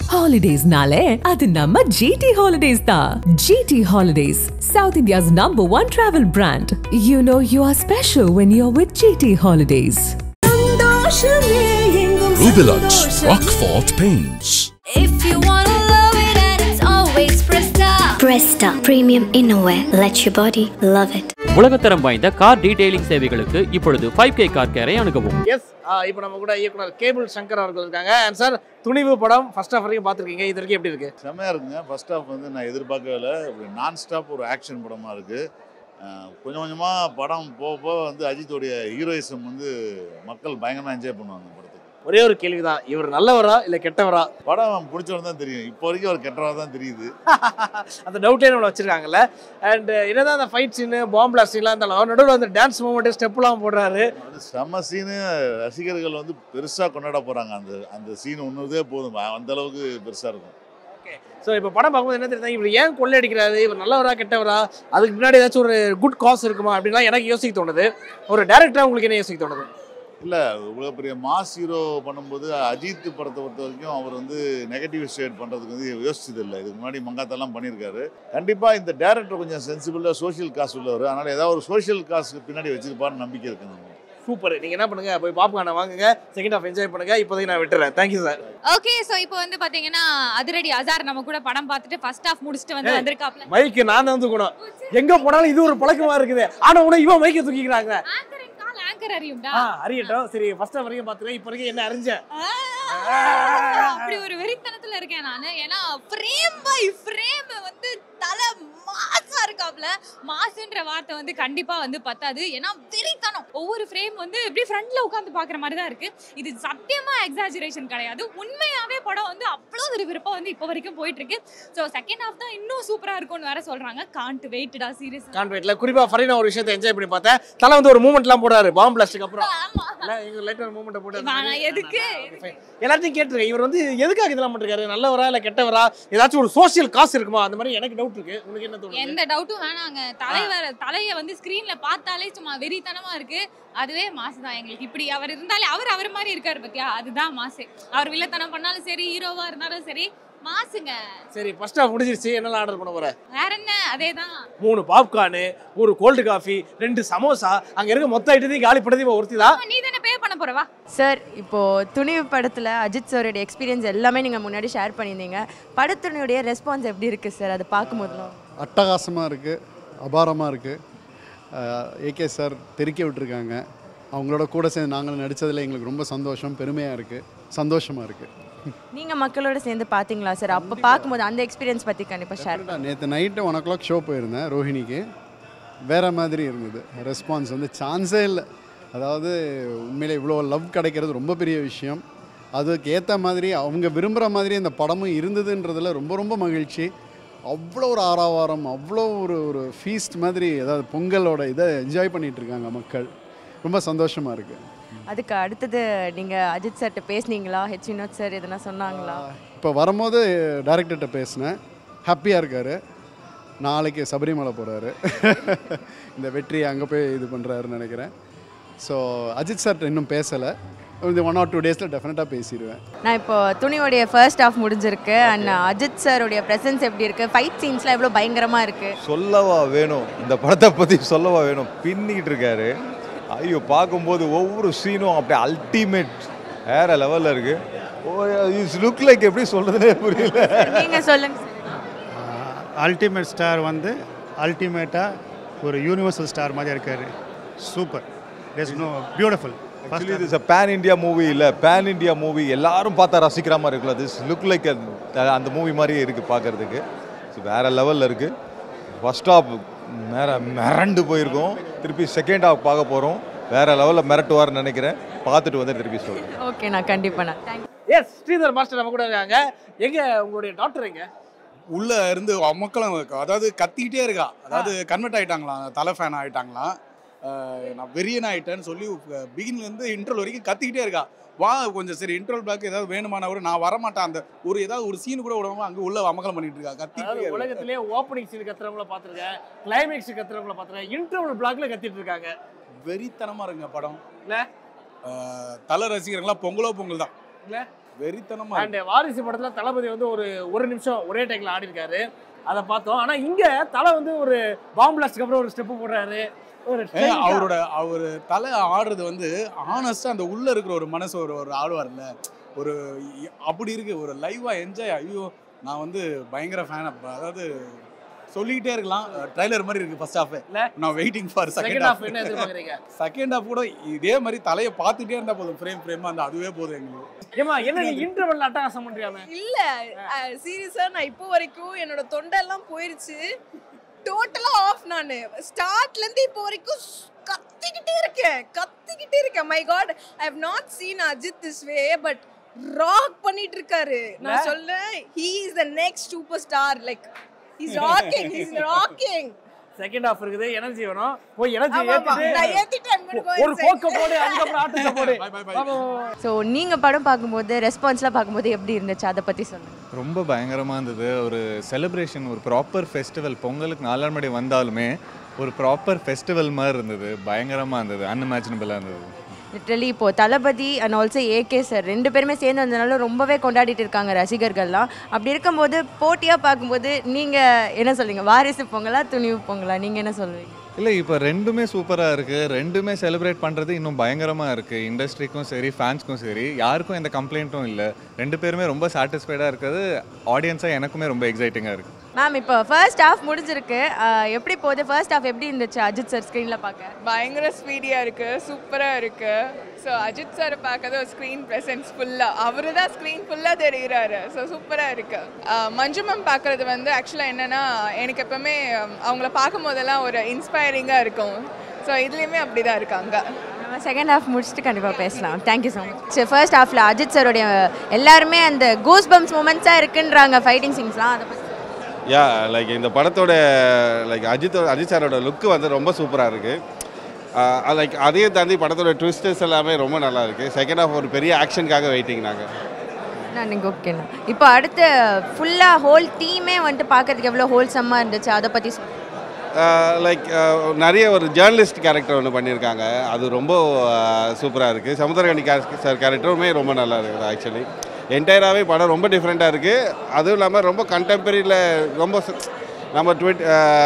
ஹாலிடேஸ்னாலே அது நம்ம ஜிடி ஹாலிடேஸ் தான் GT holidays south India's number one travel brand you know you are special when you are with GT holidays Rubilux Rockfort Paints. If you wanna love it and it's always Presta. Presta Premium Innerwear. Let your body love it. உலகத்தரம் வாய்ந்த car detailing சேவைகளுக்கு இப்பொழுது five K car கேரை அணுகவும் S இப்போ நம்ம கூட இயக்குனர் cable Shankar அவர்கள் இருக்காங்க அண்ட் சார் துணிவு படம் ஃபர்ஸ்ட் ஆஃப் வரைக்கும் பார்த்துருக்கீங்க இது வரைக்கும் எப்படி இருக்கு செம்மையாக இருக்குங்க ஃபர்ஸ்ட் ஹாஃப் வந்து நான் எதிர்பார்க்கவே இல்லை ஒரு நான் ஸ்டாப் ஒரு ஆக்ஷன் படமாக இருக்குது கொஞ்சம் கொஞ்சமாக படம் போக போக வந்து அஜித்தோடைய ஹீரோயிசம் வந்து மக்கள் பயங்கரமாக என்ஜாய் பண்ணுவாங்க இந்த படத்துக்கு ஒரே ஒரு கேள்வி தான் இவர் நல்லவரா இல்ல கெட்டவரா படம் பிடிச்சவன் தான் தெரியும் இப்போ வரைக்கும் அவர் கெட்டவராக தான் தெரியுது அந்த டவுட்டே நம்மள வச்சிருக்காங்கல்ல அண்ட் என்னதான் அந்த ஃபைட் சீனு பாம்பு பிளாஸ்ட் சீன்லாம் இருந்தாலும் நடுவில் அந்த டான்ஸ் மூமெண்ட் ஸ்டெப்லாம் போடுறாரு அது செம்ம சீனு ரசிகர்கள் வந்து பெருசாக கொண்டாட போகிறாங்க அந்த அந்த சீன் ஒன்றுதே போதும் அந்த அளவுக்கு பெருசாக இருக்கும் ஸோ இப்போ படம் பார்க்கும்போது என்ன தெரியுது இவர் ஏன் கொள்ளையடிக்கிறாரு இவர் நல்லவரா கெட்டவரா அதுக்கு முன்னாடி ஏதாச்சும் ஒரு குட் காஸ் இருக்குமா அப்படின்லாம் எனக்கு யோசிக்க தோணுது ஒரு டேரக்டரா உங்களுக்கு என்ன யோசிக்க தோணுது இல்லை இவ்வளோ பெரிய மாஸ் ஹீரோ பண்ணும்போது அஜித் படத்தை பொறுத்த வரைக்கும் அவர் வந்து நெகட்டிவ் ஷேட் பண்ணுறதுக்கு வந்து யோசிச்சது இல்லை இதுக்கு முன்னாடி மங்காத்தெல்லாம் பண்ணியிருக்காரு கண்டிப்பாக இந்த டேரக்டர் கொஞ்சம் சென்சிபிளாக சோஷியல் காசு உள்ளவர் அதனால் ஏதாவது ஒரு சோஷியல் காசுக்கு பின்னாடி வச்சிருப்பாருன்னு நம்பிக்கை இருக்கு நமக்கு சூப்பர் நீங்க என்ன பண்ணுங்க போய் பாப்கார்னை வாங்குங்க செகண்ட் ஆஃப் என்ஜாய் பண்ணுங்க இப்போதைக்கு நான் விட்டுறேன் தேங்க்யூ சார் ஓகே சோ இப்போ வந்து பாத்தீங்கன்னா அதிரடி அசார் நம்ம கூட படம் பார்த்துட்டு ஃபர்ஸ்ட் ஹாஃப் முடிச்சுட்டு வந்து ஏய். வந்திருக்காப்ல மைக்கு நான் தான் தூக்கணும் எங்க போனாலும் இது ஒரு பழக்கமா இருக்குது ஆனா உன இவன் மைக்கை தூக்கிக்கிறாங்க ஆங்கரின் கால் ஆங்கர் அறியும்டா ஆ அறியட்டும் சரி ஃபர்ஸ்ட் வரைக்கும் பாத்துருக்கேன் இப்போ வரைக்கும் என்ன அறிஞ்சேன் அப்படி ஒரு வெறித்தனத்துல இருக்கேன் நானு ஏன்னா ஃப்ரேம் பை ஃப்ரேம் வந்து தலை மாசா இருக்காப்ல மாசுன்ற வார்த்தை வந்து கண்டிப்பா வந்து பத்தாது ஏன்னா வெறித்தனம் ஒவ்வொரு ஃப்ரேம் வந்து இப்படி ஃப்ரண்ட்ல உட்காந்து பாக்குற மாதிரி தான் இருக்கு இது சத்தியமா எக்ஸாஜுரேஷன் கிடையாது உண்மையாவே படம் வந்து அவ்வளோ ஒரு விருப்பம் வந்து இப்போ வரைக்கும் போயிட்டு இருக்கு ஸோ செகண்ட் ஹாஃப் தான் இன்னும் சூப்பரா இருக்கும்னு வேற சொல்றாங்க காண்ட் வெயிட்டடா சீரியஸ் கான்வெயிட்ல குறிப்பா ஃபரீனா ஒரு விஷயத்தை என்ஜாய் பண்ணி பார்த்தேன் தலை வந்து ஒரு மூமெண்ட்லாம் போடாரு பாம்பு பிளாஸ்டுக்கு அப்புறம் ஆமா இல்ல எங்க லைட்டர் மூமெண்ட் போட்டு அந்த வேணாம், மாதிரி- எதுக்கு? வேணாம், fine. எல்லாத்தையும் கேட்டிருக்கேன் இவர் வந்து எதுக்காக இதெல்லாம் பண்ணிருக்காரு நல்லவரா இல்ல கெட்டவரா ஏதாச்சும் ஒரு சோஷியல் காசு இருக்குமா அந்த மாதிரி எனக்கு டவுட் இருக்கு உங்களுக்கு என்ன தோணுது எந்த டவுட்டும் வேணாங்க தலைவர் தலைய வந்து ஸ்கிரீன்ல பார்த்தாலே சும்மா வெறித்தனமா இருக்கு அதுவே மாசு தான் எங்களுக்கு இப்படி அவர் இருந்தாலே அவர் அவர் மாதிரி இருக்காரு பத்தியா அதுதான் மாசு அவர் வில்லத்தனம் பண்ணாலும் சரி ஹீரோவா இருந்தாலும் சரி மாசுங்க சரி ஃபர்ஸ்ட் ஆஃப் முடிஞ்சிருச்சு என்னெல்லாம் ஆர்டர் பண்ண போற வேற என்ன அதேதான் மூணு பாப்கார்னு ஒரு கோல்டு காஃபி ரெண்டு சமோசா அங்க இருக்க மொத்த ஐட்டத்தையும் காலி பண்ணது இவன் ஒருத்தி தான் நீ தானே பே பண்ண போறவா சார் இப்போ துணிவு படத்தில் அஜித் சாரோட எக்ஸ்பீரியன்ஸ் எல்லாமே நீங்கள் முன்னாடி ஷேர் பண்ணியிருந்தீங்க படத்தினுடைய ரெஸ்பான்ஸ் எப்படி இருக்குது சார் அதை பார்க்கும்போதெல்லாம் அட்டகாசமாக இருக்குது அபாரமாக இருக்குது ஏகே சார் தெறிக்க விட்டுருக்காங்க அவங்களோட கூட சேர்ந்து நாங்கள் நடித்ததில் எங்களுக்கு ரொம்ப சந்தோஷம் பெருமையாக இருக்குது சந்தோஷமாக இருக்குது நீங்கள் மக்களோட சேர்ந்து பார்த்தீங்களா சார் அப்போ பார்க்கும்போது அந்த எக்ஸ்பீரியன்ஸ் பற்றி கண்டிப்பாக ஷேர் நேற்று night one o'clock show போயிருந்தேன் ரோஹிணிக்கு வேறு மாதிரி இருந்தது ரெஸ்பான்ஸ் வந்து சான்ஸே இல்லை அதாவது உண்மையிலே இவ்வளோ லவ் கிடைக்கிறது ரொம்ப பெரிய விஷயம் அதுக்கு ஏற்ற மாதிரி அவங்க விரும்புகிற மாதிரி அந்த படமும் இருந்ததுன்றதுல ரொம்ப ரொம்ப மகிழ்ச்சி அவ்வளோ ஒரு ஆரவாரம் அவ்வளோ ஒரு ஒரு ஃபீஸ்ட் மாதிரி அதாவது பொங்கலோட இதை என்ஜாய் பண்ணிட்டு இருக்காங்க மக்கள் ரொம்ப சந்தோஷமாக இருக்குது அதுக்கு அடுத்தது நீங்கள் அஜித் சார்கிட்ட பேசுனீங்களா ஹெச் வினோத் சார் எதனா சொன்னாங்களா இப்போ வரும்போது டேரக்டர்கிட்ட பேசினேன் ஹாப்பியாக இருக்கார் நாளைக்கு சபரிமலை போகிறாரு இந்த வெற்றி அங்கே போய் இது பண்ணுறாருன்னு நினைக்கிறேன் ஸோ அஜித் சார்கிட்ட இன்னும் பேசலை இந்த ஒன் ஆர் டூ டேஸில் டெஃபினட்டாக பேசிடுவேன் நான் இப்போ துணியோடைய ஃபர்ஸ்ட் ஹாஃப் முடிஞ்சிருக்கு அண்ட் அஜித் சாருடைய ப்ரெசன்ஸ் எப்படி இருக்குது ஃபைட் சீன்ஸ்லாம் எவ்வளோ பயங்கரமாக இருக்குது சொல்லவா வேணும் இந்த படத்தை பற்றி சொல்லவா வேணும் பின்னிக்கிட்டு இருக்காரு ஐயோ பார்க்கும்போது ஒவ்வொரு சீனும் அப்படியே அல்டிமேட் வேற லெவலில் இருக்கு இஸ் லுக் லைக் எப்படி சொல்றதுனே புரியல நீங்கள் சொல்லுங்கள் அல்டிமேட் ஸ்டார் வந்து அல்டிமேட்டாக ஒரு யூனிவர்சல் ஸ்டார் மாதிரி இருக்காரு super there's no beautiful actually இது இஸ் பேன் இந்தியா மூவி இல்லை பேன் இந்தியா மூவி எல்லாரும் பார்த்தா ரசிக்கிற மாதிரி இருக்குல்ல திஸ் லுக் லைக் அந்த மூவி மாதிரியே இருக்குது பார்க்கறதுக்கு ஸோ வேறு லெவலில் இருக்குது ஃபர்ஸ்ட் ஹாஃப் மேற மிரண்டு போயிருக்கோம் திருப்பி செகண்ட் ஹாஃப் பார்க்க போகிறோம் வேறு லெவலில் மிரட்டுவார்னு நினைக்கிறேன் பார்த்துட்டு வந்து திருப்பி சொல்கிறேன் ஓகே நான் கண்டிப்பாக நான் தேங்க் எஸ் ஸ்ரீதர் மாஸ்டர் நம்ம கூட இருக்காங்க எங்க உங்களுடைய டாக்டர் எங்க உள்ள இருந்து மக்களும் இருக்கா அதாவது கத்திக்கிட்டே இருக்கா அதாவது கன்வெர்ட் ஆயிட்டாங்களாம் தலை ஃபேன் ஆயிட்டாங்களாம் அஹ் நான் வெறியன் ஆயிட்டேன்னு சொல்லி பிகின்ல இருந்து இன்டர்வல் வரைக்கும் கத்திக்கிட்டே இருக்கா வா கொஞ்சம் சரி இன்டர்வல் பிளாக் ஏதாவது வேணுமான ஒரு நான் வரமாட்டேன் அந்த ஒரு ஏதாவது ஒரு சீன் கூட விடாம அங்க உள்ள அமக்கலம் பண்ணிட்டு இருக்கா அதாவது கத்திக்கிட்டே இருக்கா. உலகத்திலே ஓப்பனிங் சீன் கத்துறவங்கள பாத்துருக்கேன் கிளைமேக்ஸ் கத்துறவங்கள பாத்துருக்கேன் இன்டர்வல் பிளாக்ல கத்திட்டு இருக்காங்க வெறித்தனமா இருக்குங்க படம் இல்ல? அஹ் தலை ரசிகர்கள்லாம் பொங்கலோ பொங்கல் தான் இல்ல? வெறித்தனமா அண்ட் வாரிசு படத்துல தளபதி வந்து ஒரு ஒரு நிமிஷம் ஒரே டைம்ல ஆடி இருக்காரு அதை பார்த்தோம் ஆனா இங்க தலை வந்து ஒரு பாம்பு பிளாஸ்ட்க்கு அப்புறம் ஒரு ஸ்டெப் போடுறாரு ஒரு ஏன் stylish-ஆ. அவரோட அவர் தலை ஆடுறது வந்து ஆனஸ்டா அந்த உள்ள இருக்கிற ஒரு மனசு ஒரு ஒரு ஆடுவார்ல ஒரு இ- அப்படி இருக்கு ஒரு லைவா என்ஜாய் ஐயோ நான் வந்து பயங்கர ஃபேன் அதாவது சொல்லிக்கிட்டே இருக்கலாம் ட்ரைலர் மாதிரி இருக்கு ஃபர்ஸ்ட் ஹாஃப் நான் waiting for Second second half half என்ன எதிர்பார்க்கறீங்க? செகண்ட் ஹாஃப் கூட இதே மாதிரி தலையை பார்த்துட்டே இருந்தா போதும் ஃப்ரேம் ஃப்ரேம் அந்த அதுவே போதும் எங்களுக்கு ஏமா என்ன நீ இன்டர்வல் அட்டகாசம் பண்றியாமே இல்ல சீரியஸா நான் இப்போ வரைக்கும் என்னோட தொண்டெல்லாம் போயிருச்சு டோட்டலா ஆஃப் நானு ஸ்டார்ட்ல இருந்து இப்போ வரைக்கும் ஸ்- கத்திக்கிட்டே இருக்கேன் கத்திக்கிட்டே இருக்கேன் my God I have not seen Ajith this way but rock பண்ணிட்டு இருக்காரு நான் இல்ல? சொல்றேன் he is the next super star like he's rocking he's rocking second half இருக்குது எனர்ஜி வேணும் போய் எனர்ஜி ஆமா, ஆமா. நான் ஏத்திட்டு ஏத்திட்டு I'm gonna go ஒரு inside. கோக்க போடு அதுக்கப்புறம் ஆட்டத்தை போடு பாப்போம். ஸோ நீங்கள் படம் பார்க்கும்போது ரெஸ்பான்ஸ்லாம் பார்க்கும்போது எப்படி இருந்துச்சு அதை பற்றி சொல்லுங்கள் ரொம்ப பயங்கரமாக இருந்தது ஒரு செலிப்ரேஷன் ஒரு ப்ராப்பர் ஃபெஸ்டிவல் பொங்கலுக்கு நாலாம் மணி வந்தாலுமே ஒரு ப்ராப்பர் ஃபெஸ்டிவல் மாதிரி இருந்தது பயங்கரமாக இருந்தது அன்இமேஜினபிளாக இருந்தது லிட்ரலி இப்போ Thalapathy and also AK sir ரெண்டு பேருமே சேர்ந்து வந்தனால ரொம்பவே கொண்டாடிட்டு இருக்காங்க ரசிகர்கள்லாம் அப்படி இருக்கும்போது போட்டியாக பார்க்கும்போது நீங்கள் என்ன சொல்றீங்க வாரிசு பொங்கலா துணிவு பொங்கலா நீங்கள் என்ன சொல்லுவீங்க இல்லை இப்போ ரெண்டுமே சூப்பராக இருக்குது ரெண்டுமே செலிப்ரேட் பண்ணுறது இன்னும் பயங்கரமாக இருக்குது இண்டஸ்ட்ரிக்கும் சரி ஃபேன்ஸ்க்கும் சரி யாருக்கும் எந்த கம்ப்ளைண்ட்டும் இல்லை ரெண்டு பேருமே ரொம்ப சாட்டிஸ்ஃபைடாக இருக்கிறது ஆடியன்ஸாக எனக்குமே ரொம்ப எக்ஸைட்டிங்காக இருக்குது மேம் இப்போ ஃபர்ஸ்ட் ஹாஃப் முடிஞ்சிருக்கு அஹ் எப்படி போகுது ஃபர்ஸ்ட் ஹாஃப் எப்படி இருந்துச்சு அஜித் சார் ஸ்க்ரீனில் பார்க்க பயங்கர ஸ்பீடியாக இருக்குது சூப்பராக இருக்குது ஸோ அஜித் சார் பார்க்கறது ஒரு ஸ்க்ரீன் ப்ரெசன்ஸ் ஃபுல்லாக அவரு தான் ஸ்க்ரீன் ஃபுல்லாக தெரிகிறாரு ஸோ சூப்பராக இருக்குது மஞ்சு மேம் பார்க்குறது வந்து ஆக்சுவலாக என்னென்னா எனக்கு எப்போவுமே அவங்கள பார்க்கும் போதெல்லாம் ஒரு இன்ஸ்பைரிங்காக இருக்கும் ஸோ இதுலேயுமே அப்படி தான் இருக்காங்க நம்ம செகண்ட் ஹாஃப் முடிச்சுட்டு கண்டிப்பாக பேசலாம் தேங்க்யூ ஸோ மச் சரி ஃபர்ஸ்ட் ஹாஃபில் அஜித் சாரோடைய எல்லாருமே அந்த கூஸ் பம்ப்ஸ் மூமெண்ட்ஸாக இருக்குன்றாங்க ஃபைட்டிங் சீன்ஸ்லாம் அதை பற்றி யா லைக் இந்த படத்தோட லைக் அஜித் அஜித் சாரோட லுக்கு வந்து ரொம்ப சூப்பராக இருக்குது லைக் அதையும் தாண்டி படத்தோட ட்விஸ்டர்ஸ் எல்லாமே ரொம்ப நல்லா இருக்குது செகண்ட் ஹாஃப் ஒரு பெரிய ஆக்ஷனுக்காக வெயிட்டிங் நாங்கள் நான் நீங்கள் ஓகேண்ணா இப்போ அடுத்து ஃபுல்லாக ஹோல் டீமே வந்துட்டு பார்க்கறதுக்கு எவ்வளோ ஹோல்சம்மாக இருந்துச்சு அதை பற்றி சொல்லுங்கள் லைக் நிறைய ஒரு ஜேர்னலிஸ்ட் கேரக்டர் ஒன்று பண்ணியிருக்காங்க அது ரொம்ப சூப்பராக இருக்குது சமுத்திரகனி சார் கேரக்டருமே ரொம்ப நல்லா இருக்குது ஆக்சுவலி என்டையராகவே படம் ரொம்ப டிஃப்ரெண்ட்டாக இருக்குது அதுவும் இல்லாமல் ரொம்ப கண்டெம்பரரியில் ரொம்ப ச- நம்ம ட்விட்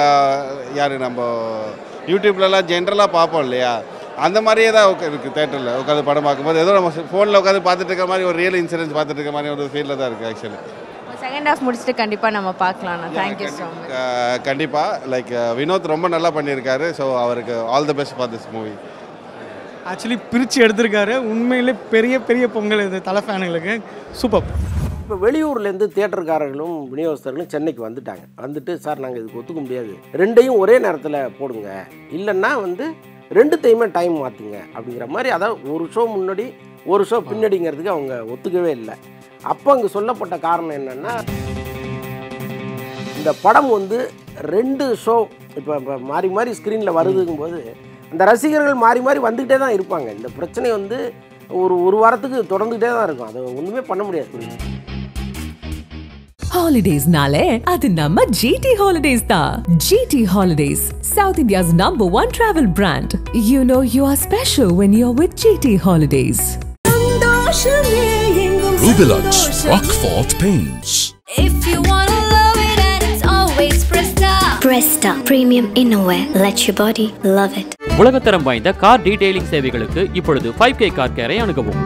யார் நம்ம யூடியூப்லலாம் ஜென்ரலாக பார்ப்போம் இல்லையா அந்த மாதிரியே தான் உக்க- இருக்குது தேட்டரில் உட்காந்து படம் பார்க்கும்போது ஏதோ நம்ம ஃபோனில் உட்காந்து பார்த்துட்டு இருக்க மாதிரி ஒரு ரியல் இன்சூரன்ஸ் பார்த்துட்டு இருக்க மாதிரி ஒரு ஃபீலில் தான் இருக்குது ஆக்சுவலி செகண்ட் ஹாஃப் முடிச்சுட்டு கண்டிப்பாக நம்ம பார்க்கலாம்ண்ணா தேங்க்யூ ஸோ மச் கண்டிப்பாக லைக் வினோத் ரொம்ப நல்லா பண்ணியிருக்காரு ஸோ அவருக்கு all the best for this movie actually பிரித்து எடுத்திருக்காரு உண்மையிலே பெரிய பெரிய பொங்கல் இது தலை ஃபேனுங்களுக்கு சூப்பர் இப்போ வெளியூர்லேருந்து தியேட்டர்காரர்களும் விநியோகஸ்தர்களும் சென்னைக்கு வந்துட்டாங்க வந்துட்டு சார் நாங்கள் இதுக்கு ஒத்துக்க முடியாது ரெண்டையும் ஒரே நேரத்தில் போடுங்க இல்லைன்னா வந்து ரெண்டுத்தையுமே டைம் மாற்றுங்க அப்படிங்கிற மாதிரி அதாவது ஒரு ஷோ முன்னாடி ஒரு ஷோ பின்னாடிங்கிறதுக்கு அவங்க ஒத்துக்கவே இல்லை அப்போ அங்கே சொல்லப்பட்ட காரணம் என்னென்னா இந்த படம் வந்து ரெண்டு ஷோ இப்போ இப்போ மாறி மாறி ஸ்க்ரீனில் வருதுங்கும்போது அந்த ரசிகர்கள் மாறி மாறி வந்துக்கிட்டே தான் இருப்பாங்க இந்த பிரச்சனை வந்து ஒரு ஒரு வாரத்துக்கு தொடர்ந்துக்கிட்டே தான் இருக்கும் அது ஒன்றுமே பண்ண முடியாது ஹாலிடேஸ்னாலே அது நம்ம ஜிடி ஹாலிடேஸ் தான் GT holidays south India's number one travel brand you know you are special when you are with GT holidays Rubilux Rockfort Paints. If you wanna love it and it's always Presta. Presta Premium Innerwear. Let your body love it. உலகத்தரம் வாய்ந்த car detailing சேவைகளுக்கு இப்பொழுது five K car கேரை அணுகவும்